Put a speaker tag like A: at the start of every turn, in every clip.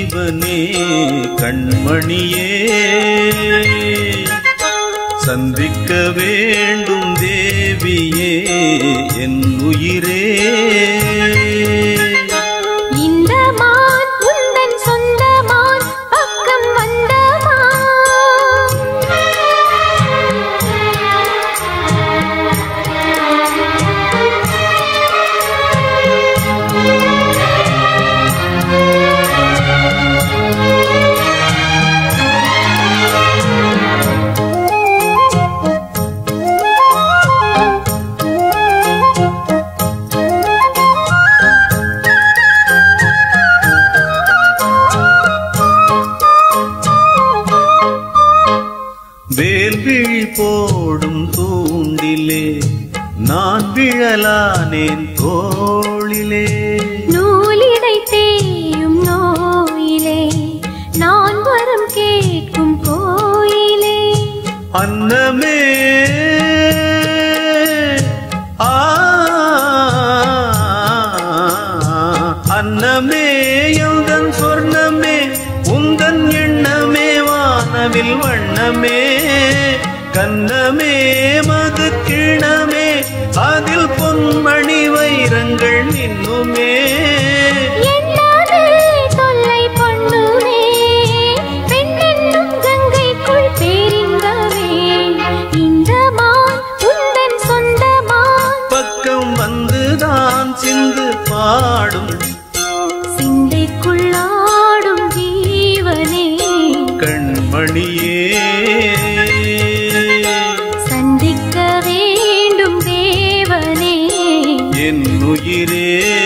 A: ஜீவனே கண்மணியே சந்திக்க வேண்டும் தேவியே என் உயிரே
B: இந்த மான் உந்தன் சொந்த மான் பக்கம் வந்த மான்
A: வேல்விழி போடும் தூண்டிலே நான் விழலானேன் தோளிலே
B: நூலிடை தேயும் நோயிலே நான் வரம் கேட்கும் கோயிலே
A: அன்னமே ஆ அன்னமே எந்தன் சொர்ணமே உந்தன் எண்ணமே வானவில் வண்ணமே கண்ணமே மது கிணமே அதில் பொன்மணி வைரங்கள் நின்னுமே
B: என்னாலே தொல்லை பண்ணுமே பெண்ணென்னும் கங்கைக்குள் பேரின்பமே இந்த மான் உந்தன் சொந்த மான்
A: பக்கம் வந்துதான் சிந்து பாடும்
B: சிந்தைக்குள்ளாடும் ஜீவனே
A: கண்மணியே
B: சந்திக்க வேண்டும் தேவனே
A: என் உயிரே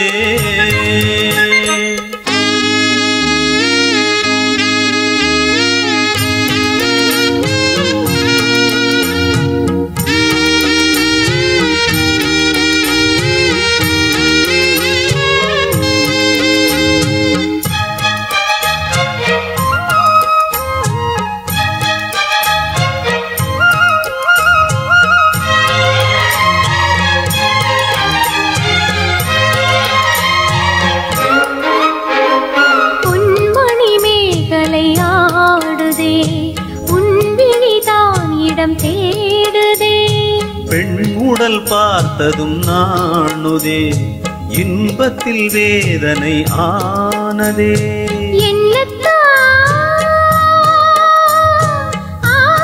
B: பொன்மணி மேகலை ஆடுதே உன்விழிதான் இடம் தேடுதே
A: பெண் உடல் பார்த்ததும் நாணுதே இன்பத்தில் வேதனை ஆனதே
B: என்னத்தான் ஆ,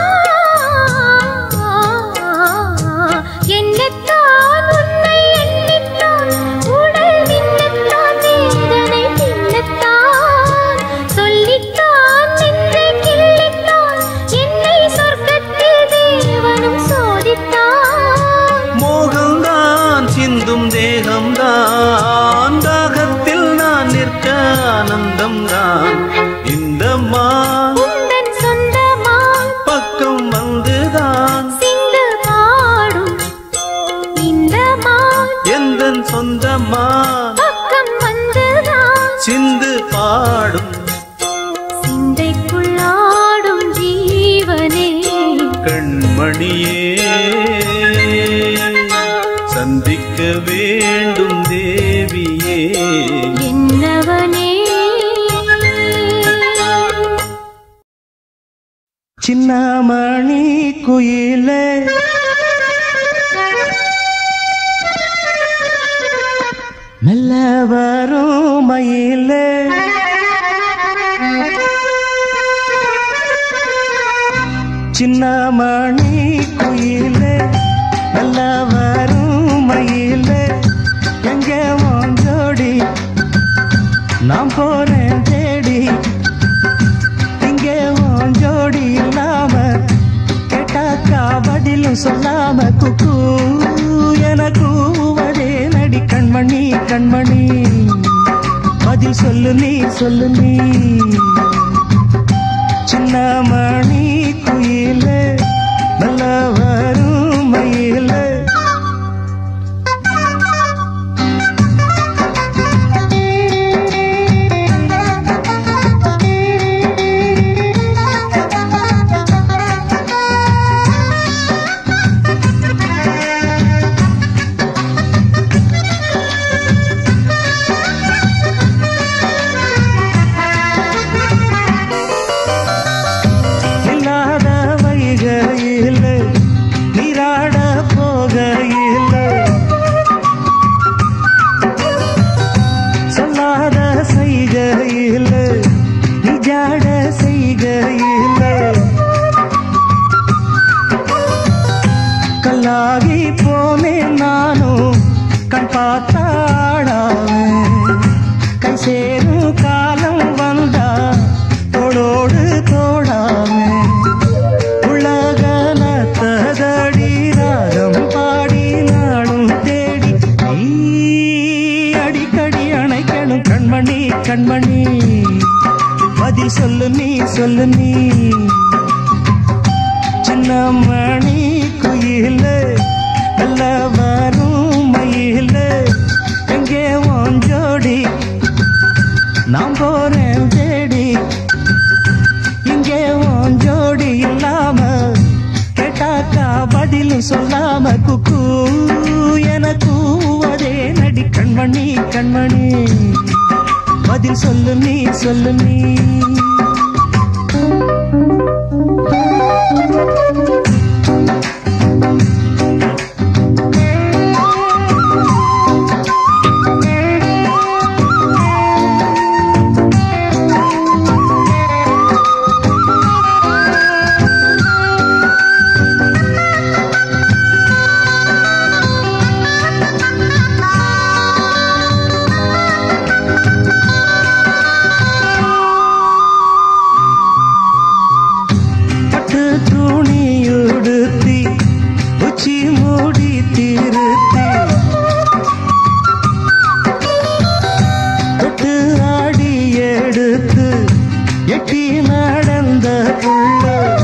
B: என்னத்தான் உன்னை எண்ணித்தான் உடல் நின்னத்தான் வேதனை தின்னத்தான் சொல்லித்தான் நின்று கிள்ளித்தான் என்னை சொர்க்கத்தில் தேவனும் சோதித்தான்
A: மோகம்தான் சிந்தும் தேகம்தான் தாகத்தில் நான் நிற்க ஆனந்தம்தான் இந்த மா
B: உந்தன் சொந்தமான்
A: பக்கம் வந்துதான்
B: சிந்து பாடும் இந்த மான்
A: எந்தன் சொந்தமா
B: பக்கம் வந்துதான்
A: சிந்து பாடும்
B: சிந்தைக்குள்ளாடும் ஜீவனே
A: கண்மணியே சந்திக்க வேண்டும் தேவியே
B: என்னவனே
C: சின்னமணி குயிலே மெல்ல வரும் மயிலே சின்னமணி குயிலே மெல்ல வரும் மயிலே எங்க உன் ஜோடி நான் போறேன் தேடி இங்கே உன் ஜோடி இல்லாம கேட்டாக்கா பதிலும் சொல்லாம குக்கு எனக்கு வதே நடி கண்மணி கண்மணி பதில் சொல்லு நீ சொல்லு நீ சின்ன மணி குயிலே நல்ல வரும் மயிலே பதில் சொல்லு நீ சொல்லு நீ சின்ன மணி குயில நல்ல வரும் மயில எங்கே உன் ஜோடி நான் போறேன் தேடி இங்கே உன் ஜோடி இல்லாம கேட்டாக்கா பதிலும் சொல்லாம குக்கு என கூவதே நடி கண்மணி கண்மணி பதில் சொல்லு நீ சொல்லு நீ பட்டு துணி உடுத்தி உச்சி மூடி திருத்தி தொட்டு ஆடி எடுத்து எட்டி நடந்த புள்ள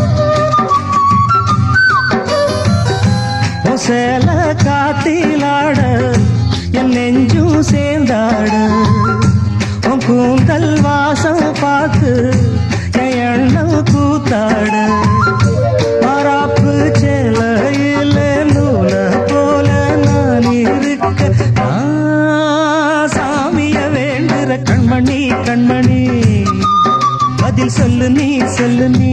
C: உன் சேல காத்திலாட என் நெஞ்சும் சேர்ந்தாட உன் கூந்தல் வாசம் பார்த்து என் எண்ணம் கூத்தாட மராப்பு சேலையில நூல போல நான் இருக்க நான் சாமிய வேண்டுற கண்மணி கண்மணி பதில் சொல்லு நீ சொல்லு நீ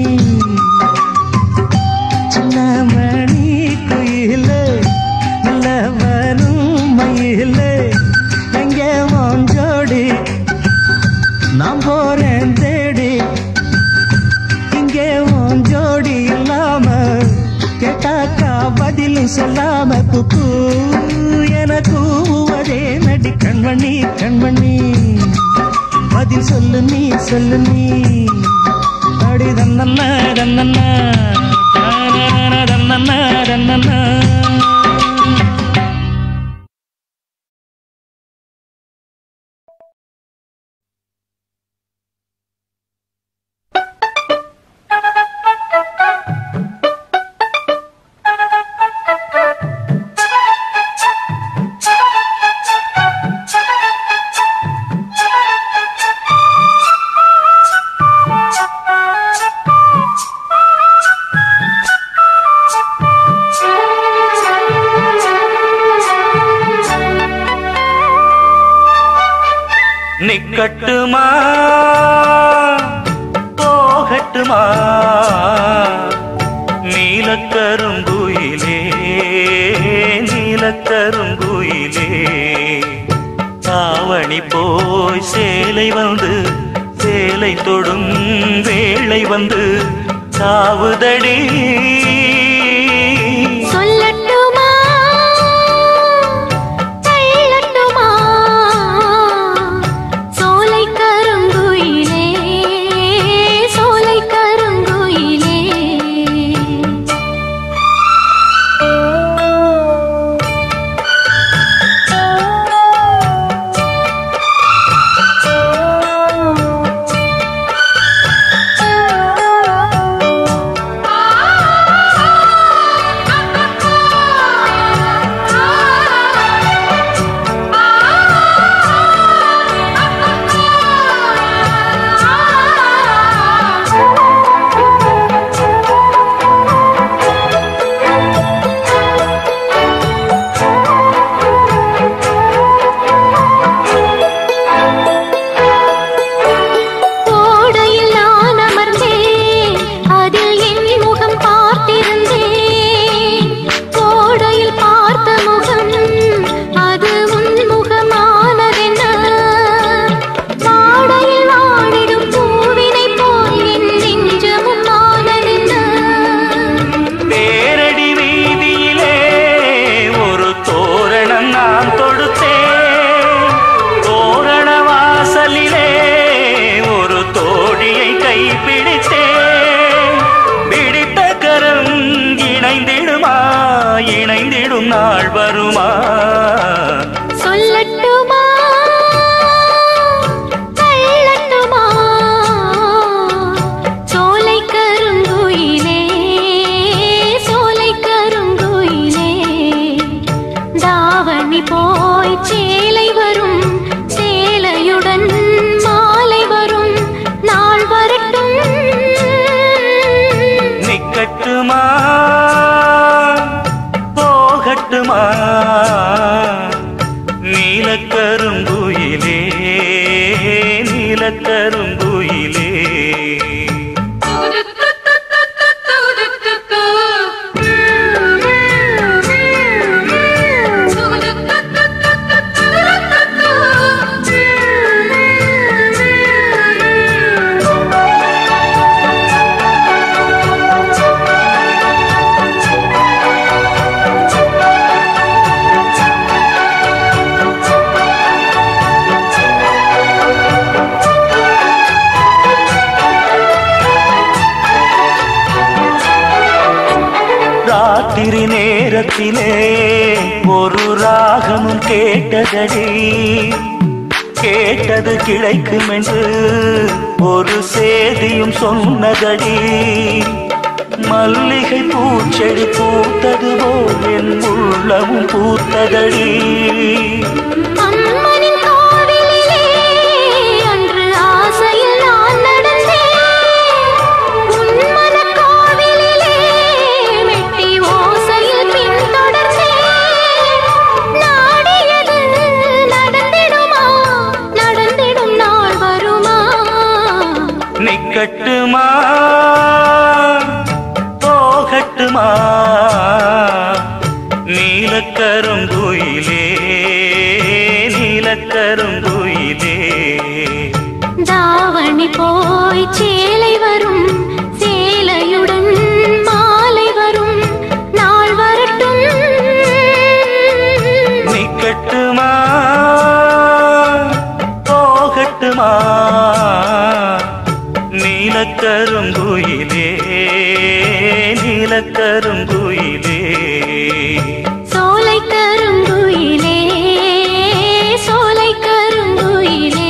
C: சின்ன மணி குயில நல்ல வரும் மயில எங்கே உன் ஜோடி நான் போறேன் தேடி இங்கே உன் ஜோடி இல்லாம கேட்டாக்கா பதிலும் சொல்லாம குக்கு என கூவதே நடி கண்மணி கண்மணி பதில் சொல்லு நீ சொல்லு நீ அடி தன்னண்ணா தன்னண்ணா தானன தன்னண்ணா தன்னண்ணா
A: நிக்கட்டுமா போகட்டுமா நீலக்கருங்குயிலே நீலக்கருங்குயிலே தாவணி போய் சேலை வந்து சேலை தொடும் வேளை வந்து சாவுதடி
B: சொல்லட்டுமா தள்ளட்டுமா சோலை கருங்குயிலே சோலை கருங்குயிலே கோடையில் நான் அமர்ந்தேன் அதில் என் முகம் பார்த்திருந்தேன் கோடையில் பார்த்த முகம் அது உன் முகமானதென்ன வாடையில் வாடிடும் பூவினை போல் என் நெஞ்சமும் ஆனதென்ன
A: பேரடி வீதியிலே ஒரு தோரணம் நான் தொடுத்தேன் தோரண வாசலிலே ஒரு தோழியை கைப்பிடித்தேன் பிடித்த கரம் இணைந்திடுமா இணைந்திடும் நாள் வருமா
B: சொல்லட்டுமா தள்ளட்டுமா
A: கேட்டதடி கேட்டது கிடைக்கும் என்று ஒரு சேதியும் சொன்னதடி மல்லிகை பூச்செடி பூத்தது போல் என் உள்ளமும் பூத்ததடி
B: அம்மனின் கோவிலிலே அன்று ஆசையில் நான் நடந்தேன் உன் மனக் கோவிலிலே மெட்டி ஓசையில் பின்தொடர்ந்தேன் நாடியது நடந்திடுமா நடந்திடும் நாள் வருமா
A: நிக்கட்டுமா போகட்டுமா நீலக்கருங்குயிலே நீலக்கருங்குயிலே
B: தாவணி போய் சேலை வரும் சேலையுடன் மாலை வரும் நாள் வரட்டும்
A: நிக்கட்டுமா போகட்டுமா நீலக்கருங்குயிலே நீலக்கருங்குயிலே
B: சோலை கருங்குயிலே சோலை கருங்குயிலே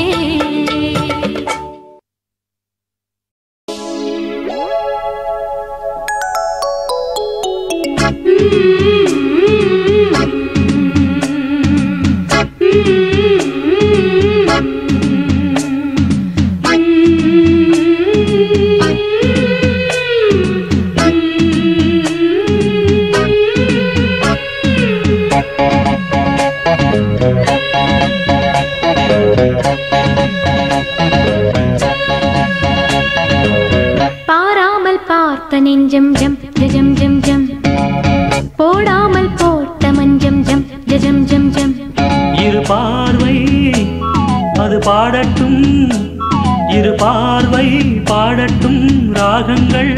B: பாராமல் பார்த்த நெஞ்சம் ஜம் ஜம் ஜம் ஜம் போடாமல் போட்ட மஞ்சம் ஜம் ஜம் ஜம் ஜம்
A: இரு பார்வை அது பாடட்டும் இரு பார்வை பாடட்டும் ராகங்கள்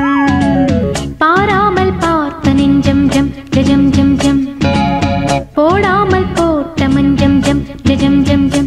B: பாராமல் பார்த்த நெஞ்சம் ஜம் ஜம் ஜம் ஜம் போடாமல் போட்ட மஞ்சம் ஜம் ஜம் ஜம் ஜம்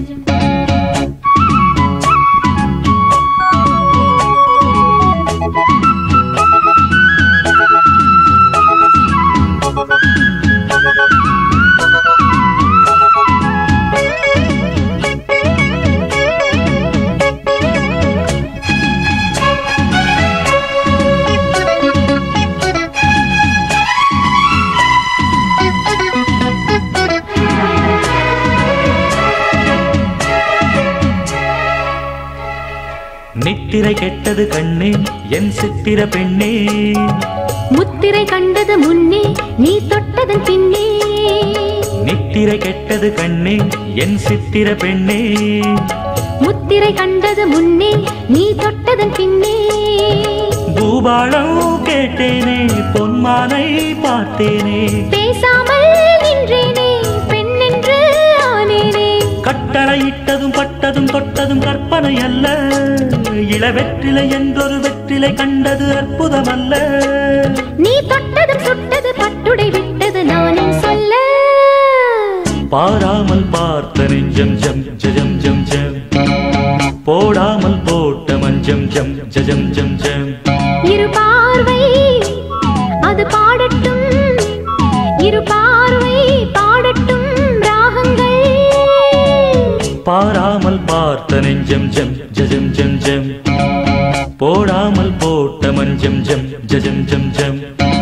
A: நித்திரை கெட்டது கண்ணே என் சித்திர பெண்ணே
B: முத்திரை கண்டது முன்னே நீ தொட்டதன் பின்னே
A: நித்திரை கெட்டது கண்ணே என் சித்திர பெண்ணே
B: முத்திரை கண்டது முன்னே நீ தொட்டதன் பின்னே
A: பூபாளம் கேட்டேனே பொன்மானை பார்த்தேனே
B: பேசாமல் நின்றேனே பெண்ணென்று ஆனேனே
A: கட்டளையிட்டதும் பட்டதும் தொட்டதும் கற்பனை அல்ல இளவெற்றிலை என்றொரு வெற்றிலை கண்டது அற்புதம் அல்ல
B: நீ தொட்டதும் சுட்டது பட்டுடை விட்டது நானும் சொல்ல
A: பாராமல் பார்த்த நெஞ்சம் ஜம் ஜம் ஜம் ஜம் போடாமல் போட்ட மஞ்சம் ஜம் ஜம் ஜம் ஜம்
B: இரு பார்வை அது பாடட்டும் இரு பார்வை பாடட்டும் ராகங்கள்
A: பாராமல் பார்த்த நெஞ்சம் ஜம் ஜம் ஜம் ஜம் போடாமல் போட்ட மஞ்சம் ஜம் ஜம் ஜம் ஜம்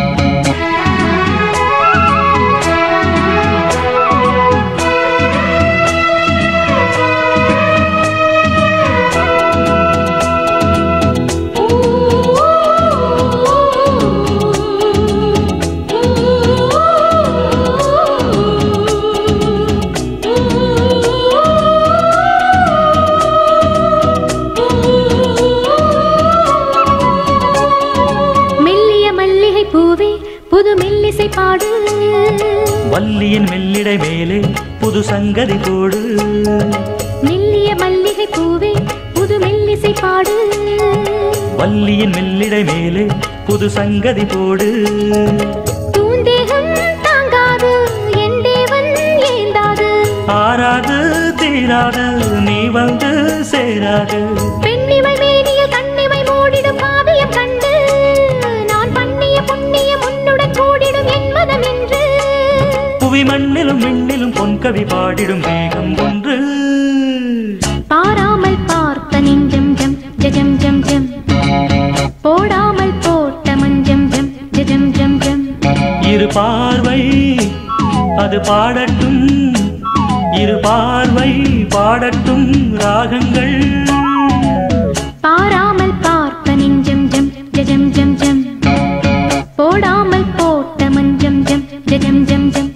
B: மெல்லிய மல்லிகை பூவே புது மெல்லிசை பாடு
A: வள்ளியின் மெல்லிடை மேலே புது சங்கதி போடு
B: மெல்லிய மல்லிகை பூவே புது மெல்லிசை பாடு
A: வள்ளியின் மெல்லிடை மேலே புது சங்கதி போடு
B: தூந்தேகம் தாங்காது என் தேவன் ஏந்தாது
A: ஆறாது தீராது நீ வந்து சேராது
B: பெண்ணிமை மேனியில் கண்ணிமை மூடிடும் காவியம் கண்டு நான் பண்ணிய புண்ணியம் உன்னுடன் கூடிடும் என் மனம் என்று
A: புவி மண்ணிலும் விண்ணிலும் பொன்கவி பாடிடும்
B: ஜம் ஜம் போடாமல் போட்ட மஞ்சம் ஜம் ஜம் ஜம் ஜம்
A: இரு பார்வை அது பாடட்டும் இரு பார்வை பாடட்டும் ராகங்கள்
B: பாராமல் பார்த்த நெஞ்சம் ஜம் ஜம் ஜம் ஜம் போடாமல் போட்ட மஞ்சம் ஜம் ஜம் ஜம் ஜம்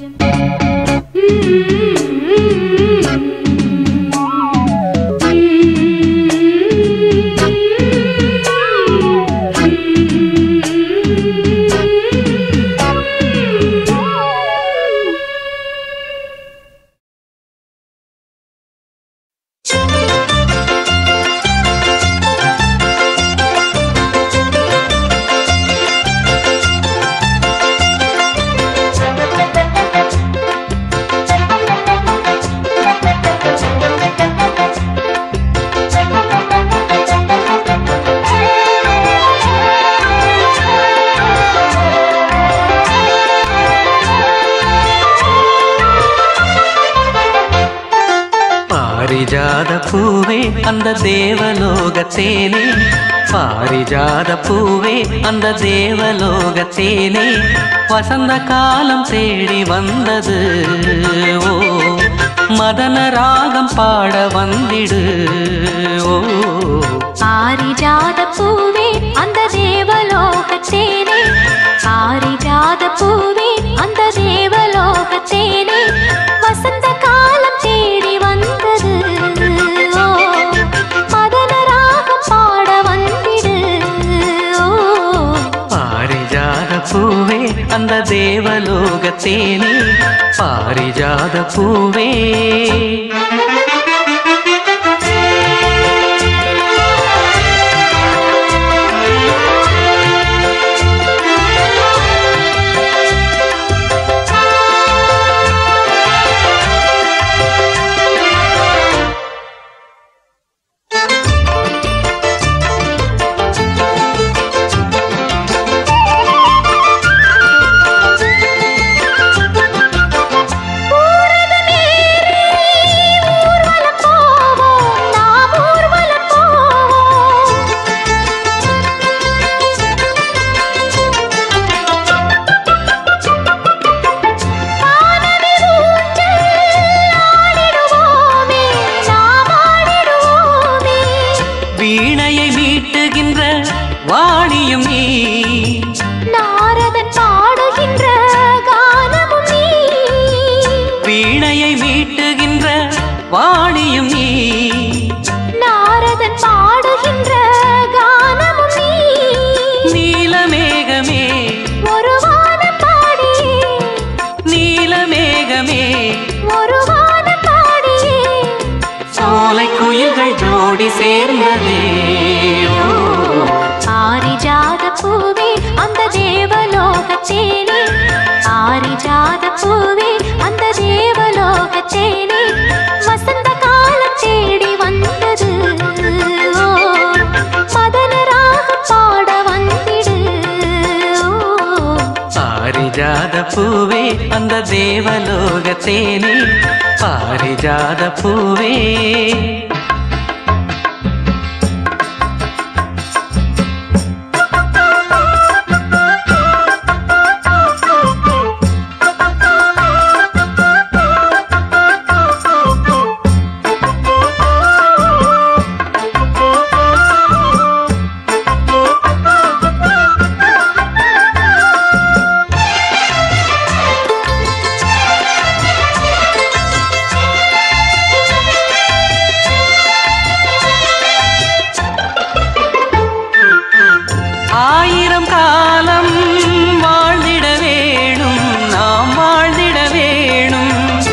D: பாரிஜாத பூவே அந்த தேவலோகத்தேனே பாரிஜாத பூவே அந்த தேவலோகத்தேனே வசந்த காலம் தேடி வந்தது ஓ மதன ராகம் பாட வந்திடு ஓ
B: பாரிஜாத பூவே அந்த தேவலோகத்தேனே பாரிஜாத பூவே அந்த தேவலோகத்தேனே வசந்த காலம் தேடி வந்தது ஓ மதன ராகம் பாட வந்திடு ஓ
D: பாரிஜாத பூவே அந்த தேவலோகத்தேனே பாரிஜாத பூவே
B: ஊர்வலம் போவோம் நாம் ஊர்வலம் போவோம் வானவில் ஊஞ்சல் ஆடிடுவோமே நாம் ஆடிடுவோமே
D: வீணையை மீட்டுகின்ற வாணியும் நீ
B: நாரதன் பாடுகின்ற கானமும் நீ
D: வீணையை மீட்டுகின்ற வாணியும் நீ
B: நாரதன் பாடுகின்ற கானமும் நீ
D: நீலமேகமே
B: ஒரு வானம் பாடி
D: நீலமேகமே
B: ஒரு வானம் பாடி
D: சோலை குயில்கள் ஜோடி சேர்ந்ததே ஓ.
B: பாரிஜாத பூவே அந்த தேவலோகத்தேனே பாரிஜாத பூவே அந்த தேவலோகத்தேனே வசந்த காலம் தேடி வந்தது ஓ மதன ராகம் பாட வந்திடு ஓ
D: பாரிஜாத பூவே அந்த தேவலோகத்தேனே பாரிஜாத பூவே ஆயிரம் காலம் வாழ்ந்திட வேணும் நாம் வாழ்ந்திட வேணும்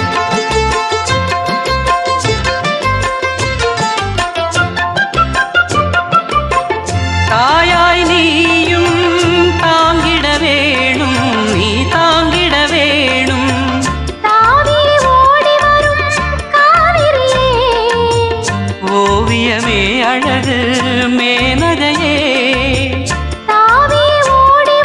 D: தாயாய் நீயும் தாங்கிட வேணும் நீ தாங்கிட வேணும்
B: தாவி ஓடி வரும் காவிரியே
D: ஓவியமே அழகு மேனகையே
B: தாவி ஓடி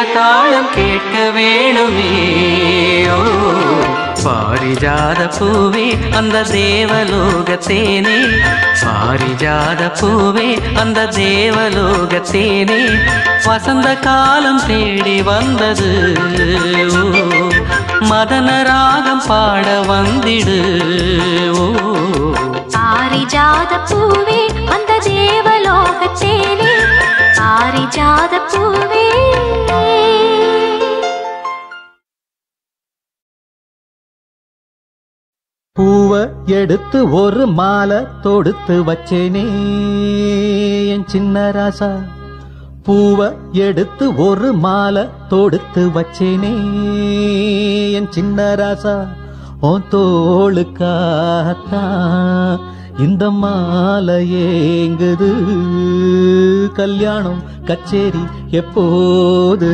D: தாளம் கேட்க வேணுமே ஓ பாரிஜாத பூவே அந்த தேவலோகத்தேனே பாரிஜாத பூவே அந்த தேவலோகத்தேனே வசந்த காலம் தேடி வந்தது ஓ மதன ராகம் பாட வந்திடு ஓ
B: பாரிஜாத பூவே அந்த தேவலோகத்தேனே பாரிஜாத பூவே
C: பூவ எடுத்து ஒரு மாலை தொடுத்து வச்சேனே என் சின்ன ராசா பூவ எடுத்து ஒரு மாலை தொடுத்து வச்சேனே என் சின்ன ராசா உன் தோளுக்காகத்தான் இந்த மாலை ஏங்குது கல்யாணம் கச்சேரி எப்போது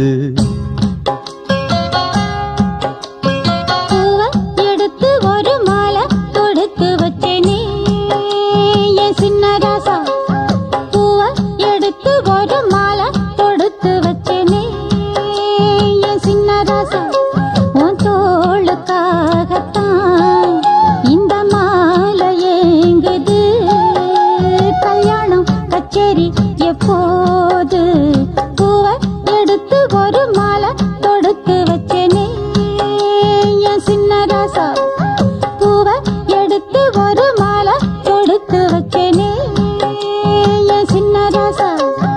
E: பூவ எடுத்து ஒரு மாலை தொடுத்து வச்சேனே என் சின்ன ராசா பூவ எடுத்து ஒரு மாலை தொடுத்து வச்சேனே என் சின்ன ராசா உன் தோளுக்காகத்தான் இந்த மாலை ஏங்குது கல்யாணம் கச்சேரி எப்போது பூவ எடுத்து ஒரு மாலை தொடுத்து வச்சேனே என் சின்ன ராசா பூவ எடுத்து ஒரு மாலை தொடுத்து வச்சேனே என் சின்ன ராசா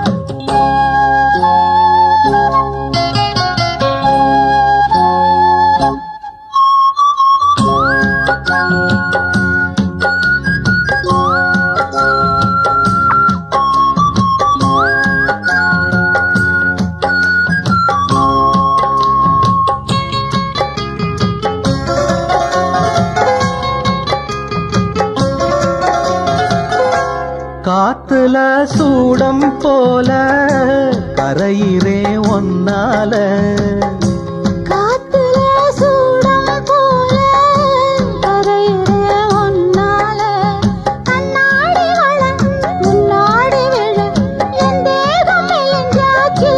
C: காத்துல சூடம் போல கரையிறே ஒன்னால
E: காத்துல சூடம் போல கரையிற ஒன்னால கண்ணாடி வள முன்னாடி விழ என் தேகம் மெலிஞ்சாச்சு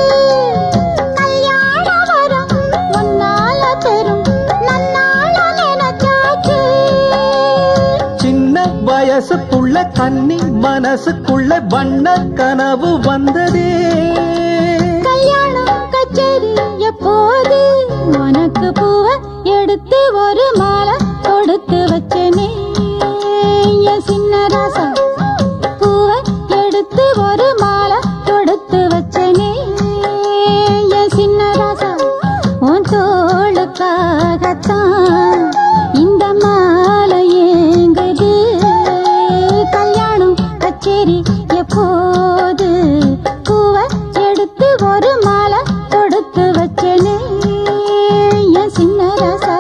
E: கல்யாண வரம் ஒன்னால பெரும் நன்னால நினைச்சாச்சு
C: சின்ன வயசுக்குள்ள கன்னி மனசுக்குள்ள வண்ண கனவு வந்ததே
E: கல்யாணம் கச்சேரி எப்போது உனக்கு பூவ எடுத்து ஒரு மாலை கொடுத்து வச்சேனே என் சின்ன ராசா பூவ எடுத்து ஒரு மாலை கொடுத்து வச்சேனே என் சின்ன ராசா உன் தோளுக்காகத்தான் இந்த மாலை ஏங்குது கல்யாணம் கச்சேரி எப்போது பூவ எடுத்து ஒரு மாலை தொடுத்து வச்சேனே என் சின்ன ராசா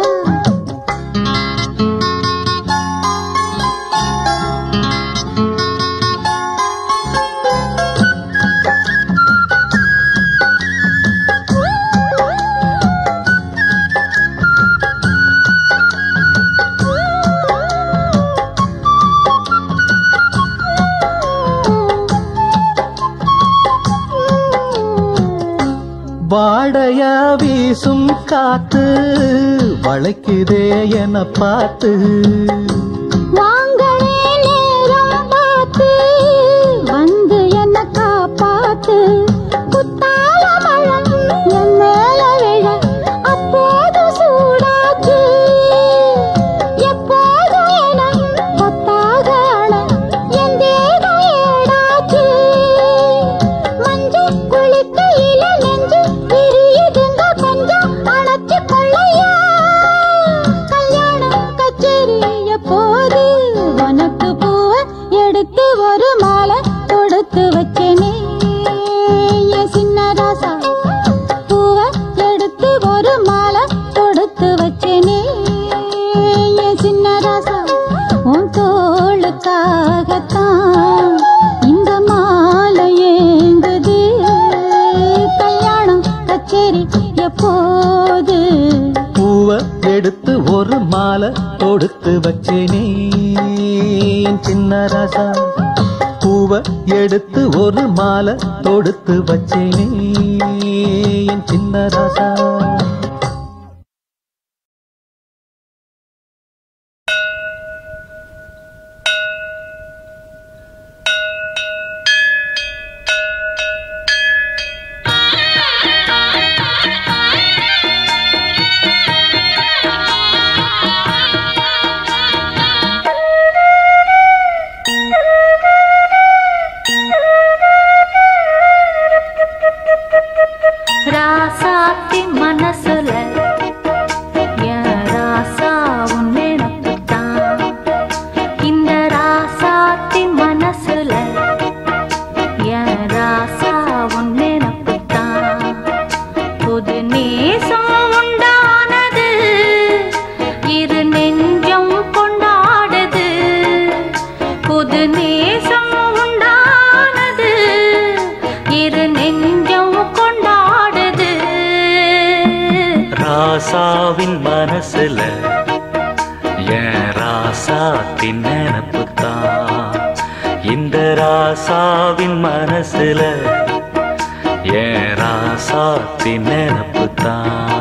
C: வாடைய வீசும் காத்து வளைக்குதே என பார்த்து
E: வாங்களே நேரம் பார்த்து வந்து என்ன காப்பாத்து குத்தால மழை என் மேல விழ அப்போது சூடாச்சு எப்போதும் என கொத்தாக அழ என் தேகம் ஏடாச்சு மஞ்சள் குளிக்கையில நெஞ்சு பிரியுதுங்க கொஞ்சம் அணைச்சு கொள்ளையா கல்யாணம் கச்சேரி எப்போது உனக்கு பூவ எடுத்து ஒரு மாலை தொடுத்து வச்சேனே என் சின்ன ராசா பூவ எடுத்து ஒரு மாலை தொடுத்து வச்சேனே என் சின்ன ராசா உன் தோளுக்காகத்தான் இந்த மாலை ஏங்குது கல்யாணம் கச்சேரி எப்போது
C: பூவ எடுத்து ஒரு மாலை தொடுத்து வச்சேனே என் சின்ன ராசா பூவ எடுத்து ஒரு மாலை தொடுத்து வச்சேனே என் சின்ன ராசா
B: ராசாத்தி மனசுல என் ராசா உன் நினப்புத்தான் இந்த ராசாத்தி மனசுல என் ராசா உன் நினப்புத்தான் புது நேசம் உண்டானது இரு நெஞ்சம் கொண்டாடுது புது நேசம் உண்டானது இரு நெஞ்சம் கொண்டாடுது
A: ராசாவின் மனசுல என் ராசாத்தின் நினப்புத்தான் இந்த ராசாவின் மனசுல என் ராசாத்தின் நினப்புத்தான்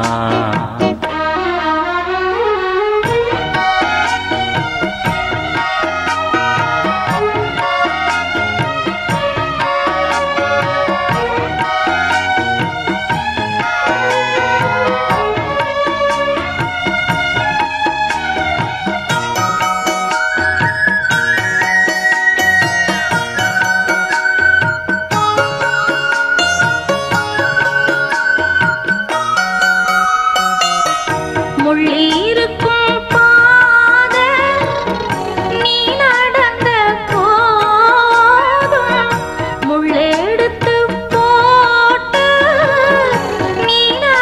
B: முள்ளிருக்கும் பாதை நீ நடந்த போதும் முள்ளெடுத்து போட்டு நீ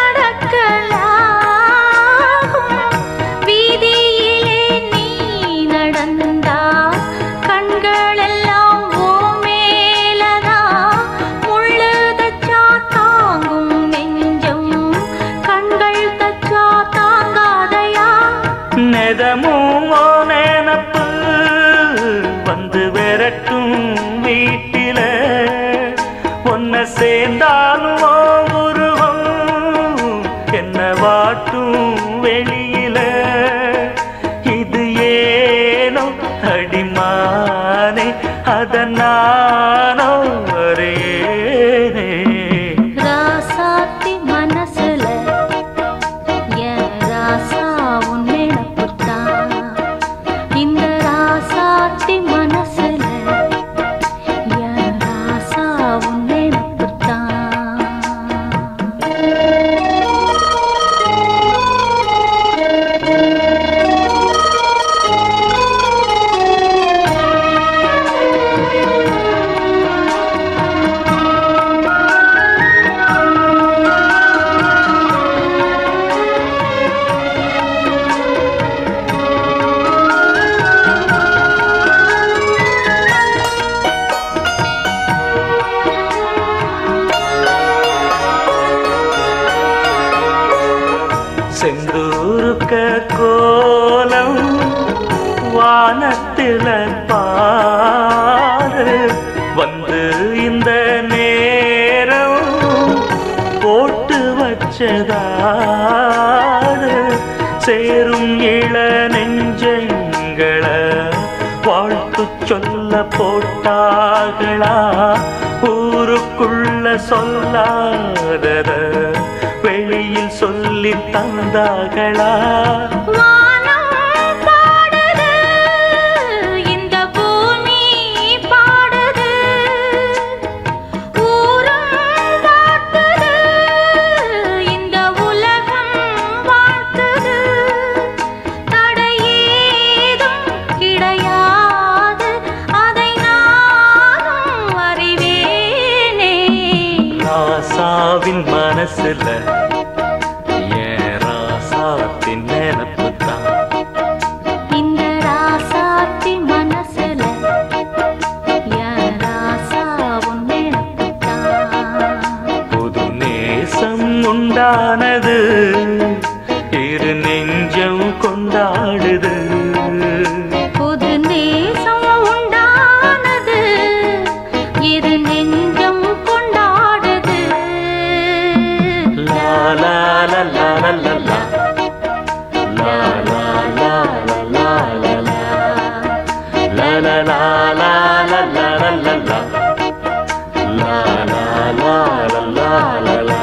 B: நடக்கலாம் வீதியிலே நீ நடந்தா கண்களெல்லாம் ஓ மேலதான் முள்ளு தச்சா தாங்கும் நெஞ்சம் கண்கள் தச்சா தாங்காதையா
A: நெதமும் ஓ நினப்பு வந்து விரட்டும் வீட்டில ஒன்ன சேர்ந்தாலும் ஓ உருவம் என்ன வாட்டும் வெளியில இது ஏனோ அடிமானே அதனானோ அரேனே
B: ராசாத்தி மனசுல என் ராசா உன் நினப்புத்தான் இந்த ராசாத்தி மனசுல என் ராசா உன் நினப்புத்தான்
A: செந்தூருக்க கோலம் வானத்தில பாரு வந்து இந்த நேரம் போட்டு வச்சதாரு சேரும் இள நெஞ்சங்கள வாழ்த்து சொல்ல போட்டார்களா ஊருக்குள்ள சொல்லாதத வெளியில் சொல்லி தந்தார்களா
B: வானம் பாடுது இந்த பூமி பாடுது ஊரும் வாழ்த்துது இந்த உலகம் வாழ்த்துது தடையேதும் கிடையாது அதை நானும் அறிவேனே
A: ராசாவின் மனசுல ஏன் ராசாத்தின் நினப்பு தான்
B: இந்த ராசாத்தி மனசுல என் ராசா உன் நினப்புத்தான்
A: புது நேசம் உண்டானது இரு நெஞ்சம் கொண்டாடுது
B: புது நேசம் உண்டானது இரு நெஞ்சம் கொண்டாடுது
A: la la La la la la la la la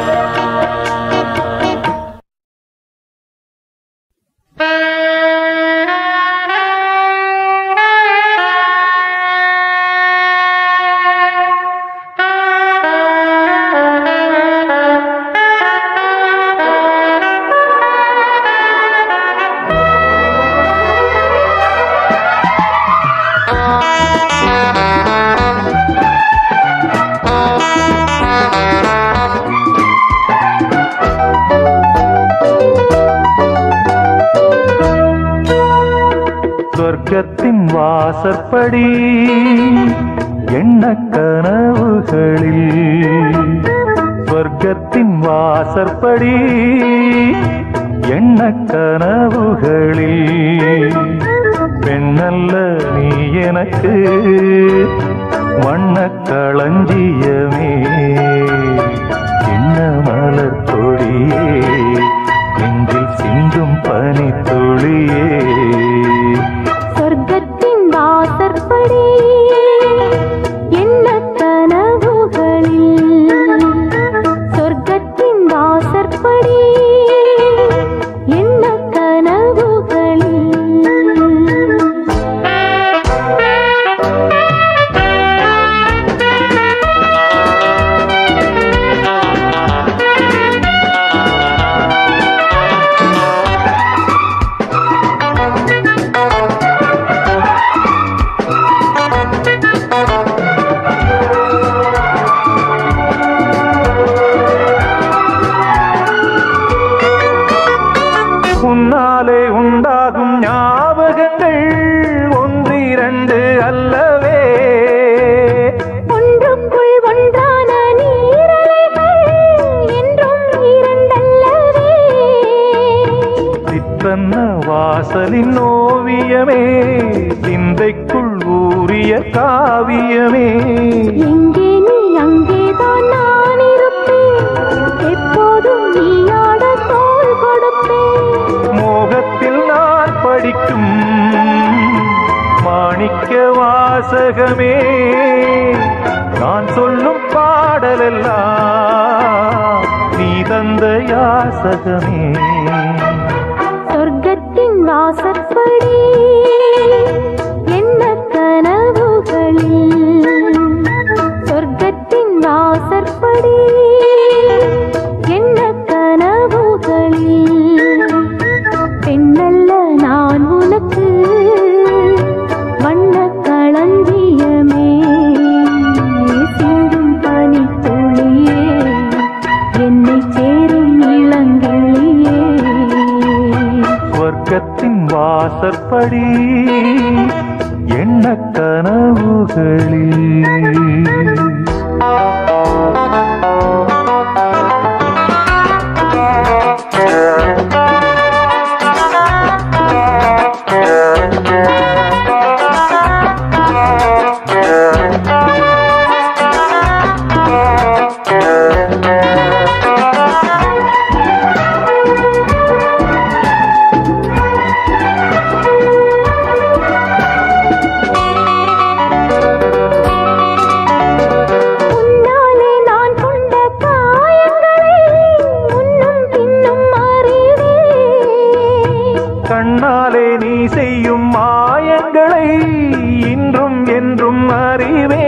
C: சொர்க்கத்தின் வாசற்படி எண்ண கனவுகளில் சொர்க்கத்தின் வாசற்படி எண்ண கனவுகளில் பெண்ணல்ல நீ எனக்கு வண்ண களஞ்சியமே சின்ன மலர் கொடியே நெஞ்சில் சிந்தும் பனி துளியே
B: சொர்க்கத்தின் வாசற்படி என்ன கனவுகளில் சொர்க்கத்தின் வாசற்படி என்ன கனவுகளில்
C: உன்னாலே உண்டாகும் ஞாபகங்கள் ஒன்றிரண்டு அல்லவே
B: ஒன்றுக்குள் ஒன்றான நீரலைகள் என்றும் இரண்டல்லவே
C: சித்தன்ன வாசலின் ஓவியமே சிந்தைக்குள் ஊறிய காவியமே
B: எங்கே நீ அங்கேதான் நான் இருப்பேன் எப்போதும் நீயாட தோள் கொடுப்பேன்
C: மோகத்தில் நான் படிக்கும் மாணிக்க வாசகமே நான் சொல்லும் பாடலெல்லாம் நீ தந்த யாசகமே
B: சொர்க்கத்தின் வாசற்படி என்ன கனவுகளில் சொர்க்கத்தின் வாசற்படி என்ன கனவுகளில் பெண்ணல்ல நான் உனக்கு வண்ண களஞ்சியமே சிந்தும் பனி துளியே என்னை சேரும் இளங்கிளியே
C: சொர்க்கத்தின் வாசற்படி எண்ண கனவுகளில்
B: உன்னாலே நான் கொண்ட காயங்களை முன்னும் பின்னும் அறிவேன்
C: கண்ணாலே நீ செய்யும் மாயங்களை இன்றும் என்றும் அறிவே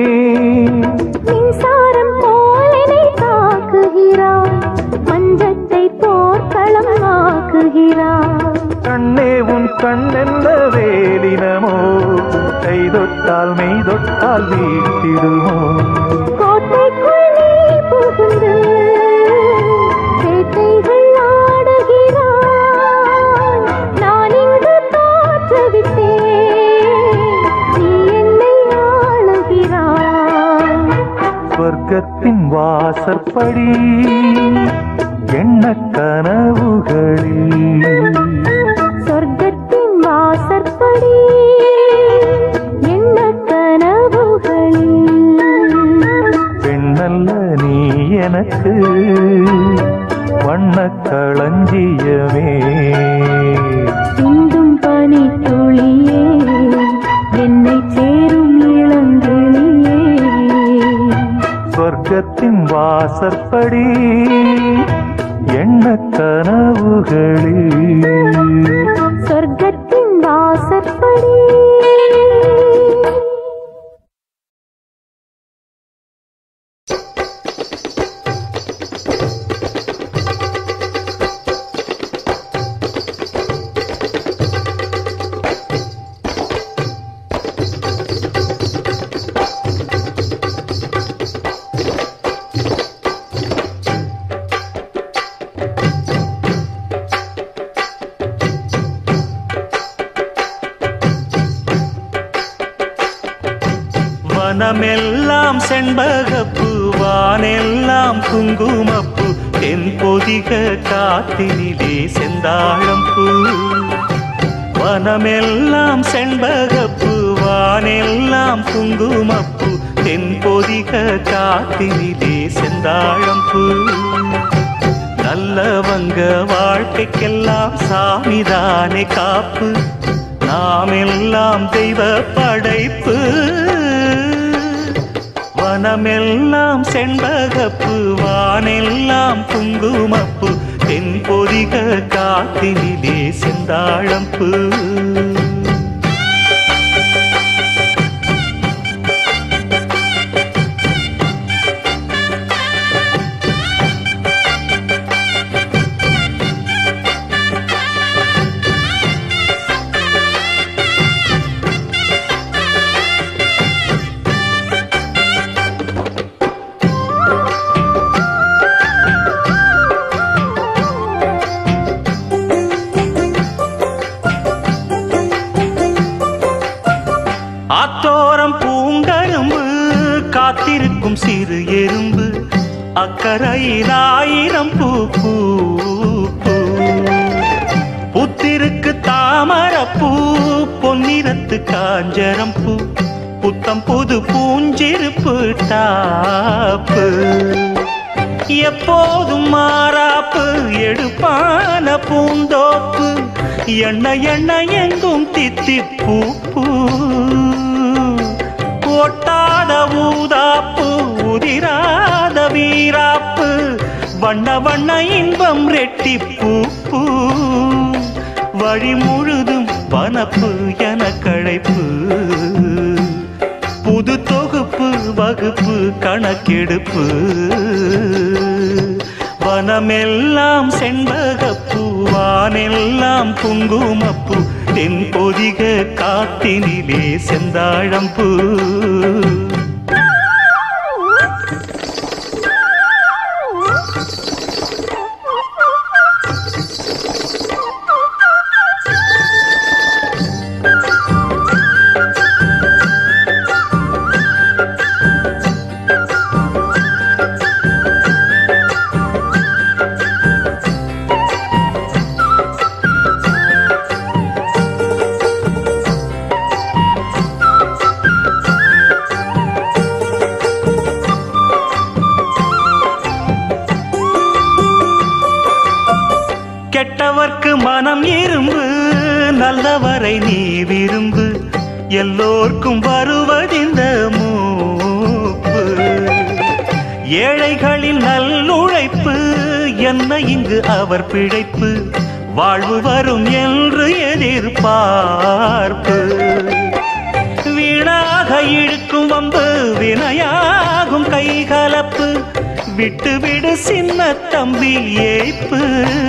B: மின்சாரம் போலனை தாக்குகிறாய் மஞ்சத்தை போர்க்களம் ஆக்குகிறாய்
C: கண்ணே உன் கண்ணென்ன வேலினமோ கை தொட்டால் மெய் தொட்டால் வீட்டிடுமோ
B: கோட்டைக்குள் நீ புகுந்து வேட்டைகள் ஆடுகிறாய் நான் இங்கு தோற்றுவிட்டேன் நீ என்னை ஆளுகிறாய்
C: சொர்க்கத்தின் வாசற்படி எண்ண கனவுகளில்
B: சொர்க்கத்தின் வாசற்படி என்ன கனவுகளில்
C: பெண்ணல்ல நீ எனக்கு வண்ண களஞ்சியமே
B: சிந்தும் பனி துளியே என்னை சேரும் இளங்கிளியே
C: சொர்க்கத்தின் வாசற்படி எண்ண கனவுகளில்
B: சொர்க்கத்தின் வாசற்படி
A: வனமெல்லாம் செண்பகப்பு வானெல்லாம் குங்குமப்பு தென் பொதிக காத்தினிலே செந்தாழம்பூ வனமெல்லாம் செண்பகப்பு வானெல்லாம் குங்குமப்பு தென் பொதிக காத்தினிலே செந்தாழம்பூ நல்லவங்க வாழ்க்கைக்கெல்லாம் சாமிதானே காப்பு நாம் எல்லாம் தெய்வ படைப்பு வனமெல்லாம் செண்பகப்பு வானெல்லாம் குங்குமப்பு தென் பொதிக காத்தினிலே செந்தாழம்பு ஆத்தோரம் பூங்கரும்பு காத்திருக்கும் சிறு எறும்பு அக்கறையில் ஆயிரம் பூ பூ பூ. புத்திருக்கு தாமரப்பூ பொன்னிறத்து காஞ்சரம் பூ புத்தம் புது பூஞ்சிருப்பு டாப்பு எப்போதும் மாறாப்பு எடுப்பான பூந்தோப்பு எண்ண எண்ண எங்கும் தித்திப்பூ பூ ஒட்டாத ஊதாப்பு உதிராத வீராப்பு வண்ண வண்ண இன்பம் ரெட்டிப்பூ பூ வழி முழுதும் வனப்பு என கழைப்பு புது தொகுப்பு வகுப்பு கணக்கெடுப்பு வனமெல்லாம் செண்பகப்பூ வானெல்லாம் குங்குமப்பூ தென் பொதிக காத்தினிலே செந்தாழம்பூ கெட்டவர்க்கு மனம் இரும்பு நல்லவரை நீ விரும்பு எல்லோர்க்கும் வருவதிந்த மூப்பு ஏழைகளின் நல்லுழைப்பு என்ன இங்கு அவர் பிழைப்பு வாழ்வு வரும் என்று எதிர்பார்ப்பு வீணாக இழுக்கும் வம்பு வினையாகும் கைகலப்பு விட்டு விடு சின்ன தம்பி ஏய்ப்பு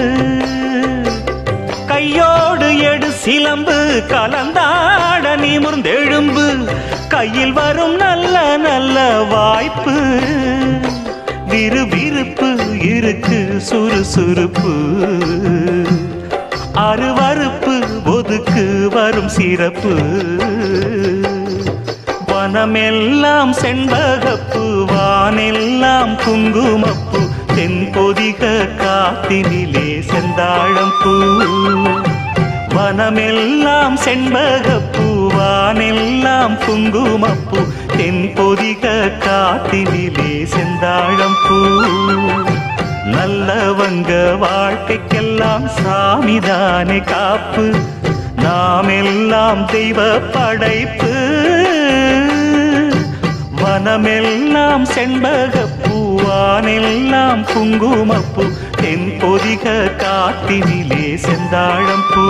A: கையோடு எடு சிலம்பு கலந்தாட நிமிர்ந்தெழும்பு கையில் வரும் நல்ல நல்ல வாய்ப்பு விறுவிறுப்பு இருக்கு சுறுசுறுப்பு அருவறுப்பு ஒதுக்கு வரும் சிறப்பு வனமெல்லாம் செண்பகப்பு வானெல்லாம் குங்குமப்பு தென் பொதிக காத்தினிலே செந்தாழம்பூ வனமெல்லாம் செண்பகப்பூ வானெல்லாம் குங்குமப்பூ தென் பொதிக காத்தினிலே செந்தாழம்பூ நல்லவங்க வாழ்க்கைக்கெல்லாம் சாமிதானே காப்பு நாம் எல்லாம் தெய்வ படைப்பு
C: மனமெல்லாம் செண்பகப்பூ வானெல்லாம் குங்குமப்பூ தென் பொதிக காட்டினிலே செந்தாழம்பூ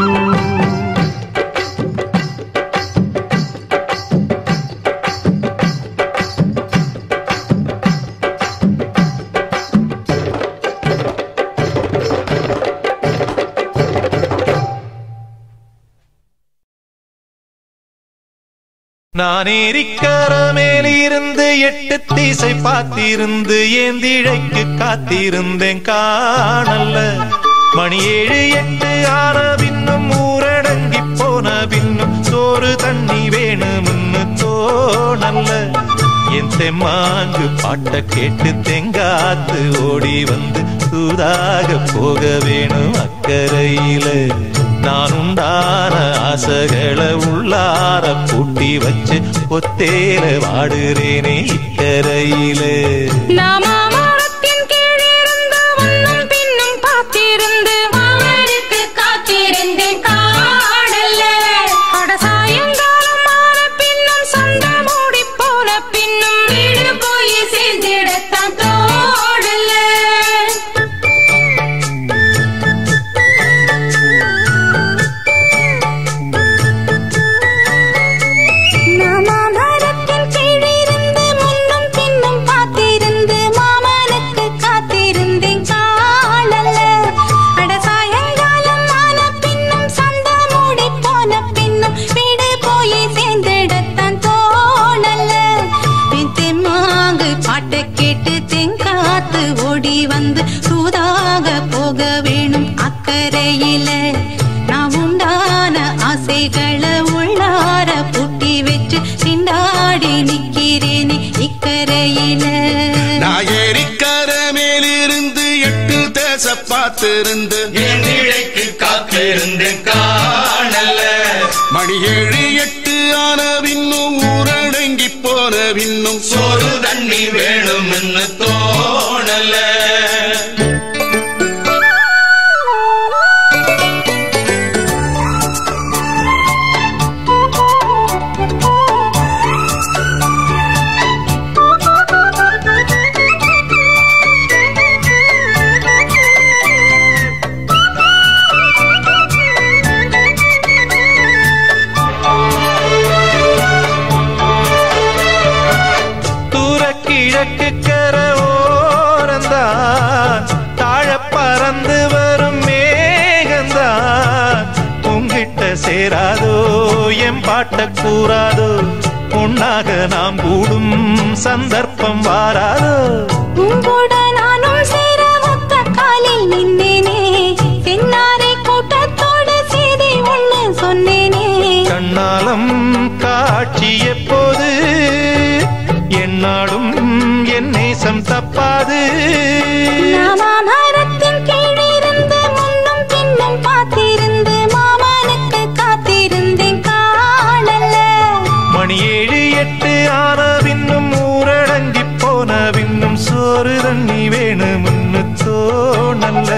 F: நான் ஏரிக்கர மேலிருந்து எட்டு தீசை பார்த்திருந்து ஏந்திழைக்கு காத்திருந்தேன் காணல்ல மணி ஏழு எட்டு ஆன பின்னும் ஊரடங்கி போன பின்னும் சோறு தண்ணி வேணும்னு தோணல்ல என் தெம்மாங்கு பாட்ட கேட்டு தெங்காத்து ஓடி வந்து சூதாக போக வேணும் அக்கறையில நான் உண்டான ஆசைகளை உள்ளார பூட்டி வச்சு கொத்தேல வாடுறேனே இக்கரையில
B: நாமாமரத்தின் கீழிருந்து முன்னும் பின்னும் பார்த்திருந்து மாமனுக்கு காத்திருந்தேன் காணல அட சாயங்காலம் ஆன பின்னும் சந்தை மூடி போன பின்னும் வீடு போய் சேர்ந்திடத்தான் தோடல மாமரத்தின் கீழிருந்து முன்னும் பின்னும் பார்த்திருந்து மாமனுக்கு காத்திருந்தேன் காணல அட சாயங்காலம் ஆன பின்னும் சந்தை மூடி போன பின்னும் வீடு போய் சேர்ந்திடத்தான் தோணல தெம்மாங்கு பாட்டை கேட்டு தெங்காத்து ஓடி வந்து சூதாக போக வேணும் அக்கறையில நான் உண்டான ஆசைகளை உள்ளார பூட்டி வச்சு திண்டாடி நிக்கிறேனே இக்கரையில
G: நான் ஏரிக்கர மேலிருந்து எட்டு தேச பார்த்திருந்து
H: என் இழைக்கு காத்திருந்தேன் காணல
G: மணி ஏழு எட்டு ஆன பின்னும் ஊரடங்கி போன பின்னும்
H: சோறு தண்ணி வேணும்னு தோணல
F: தூர கிழக்கு கர ஓரந்தான் தாழ பறந்து வரும் மேகந்தான் உங்கிட்ட சேராதோ என் பாட்ட கூறாதோ உன்னாக நாம் கூடும் சந்தர்ப்பம் வாராதோ
B: உங்கூட நானும் சேர ஒத்த காலில் நின்னேனே தென்னாரை கூட்டத்தோட செய்தி ஒண்ணு சொன்னேனே
F: கண்ணாலம் காட்சி எப்போது என்னாலும் என் நேசம் தப்பாது
B: மாமரத்தின் கீழிருந்து முன்னும் பின்னும் பார்த்திருந்து மாமனுக்கு காத்திருந்தேன் காணல
F: மணி ஏழு எட்டு ஆன பின்னும் ஊரடங்கி போன பின்னும் சோறு தண்ணி வேணும்னு தோணல்ல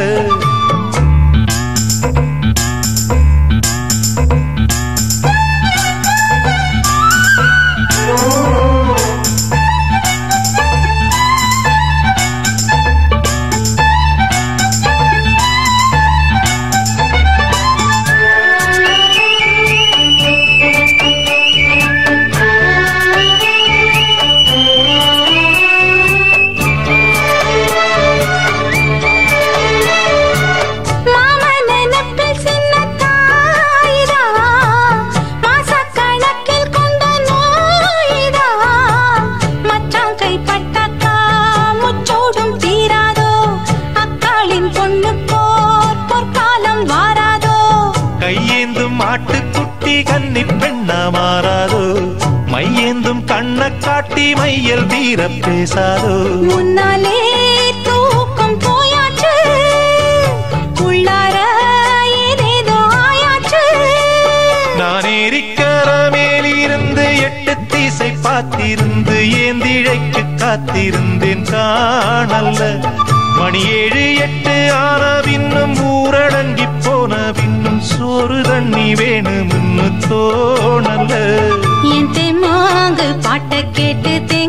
B: மாமன் நினைப்பில் சின்ன தாயிதா மாசக்கணக்கில் கொண்ட நோயிதா மச்சான் கைப்பட்டாக்கா முச்சோடும் தீராதோ அக்காளின் பொண்ணு போர் பொற்காலம் வாராதோ
F: கையேந்தும் மாட்டுக்குட்டி கன்னி பெண்ணா மாறாதோ மையேந்தும் கண்ண காட்டி மையல் தீர பேசாதோ
B: முன்னாலே தூக்கம் போயாச்சு உள்ளார ஏதேதோ ஆயாச்சு
F: நான் ஏரிக்கர மேலிருந்து எட்டு தீசை பார்த்திருந்து ஏந்திழைக்கு காத்திருந்தேன் காணல்ல மணி ஏழு எட்டு ஆன பின்னும் ஊரடங்கி போன பின்னும் சோறு தண்ணி வேணும்னு தோணல்ல
B: என் தெம்மாங்கு பாட்டை கேட்டு தெங்க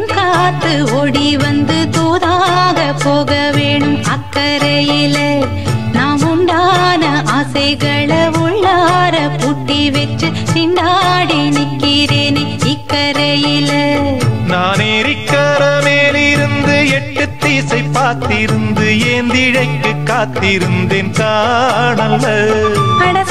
I: காத்து ஓடி வந்து தூதாக போக வேணும் அக்கறையில நாம் உண்டான ஆசைகளை உள்ளார பூட்டி வச்சு திண்டாடி நிக்கிறேனே இக்கரையில
F: நான் ஏரிக்கர மேலிருந்து எட்டு தீசை பார்த்திருந்து ஏந்திழைக்கு காத்திருந்தேன் காணல்ல
I: அட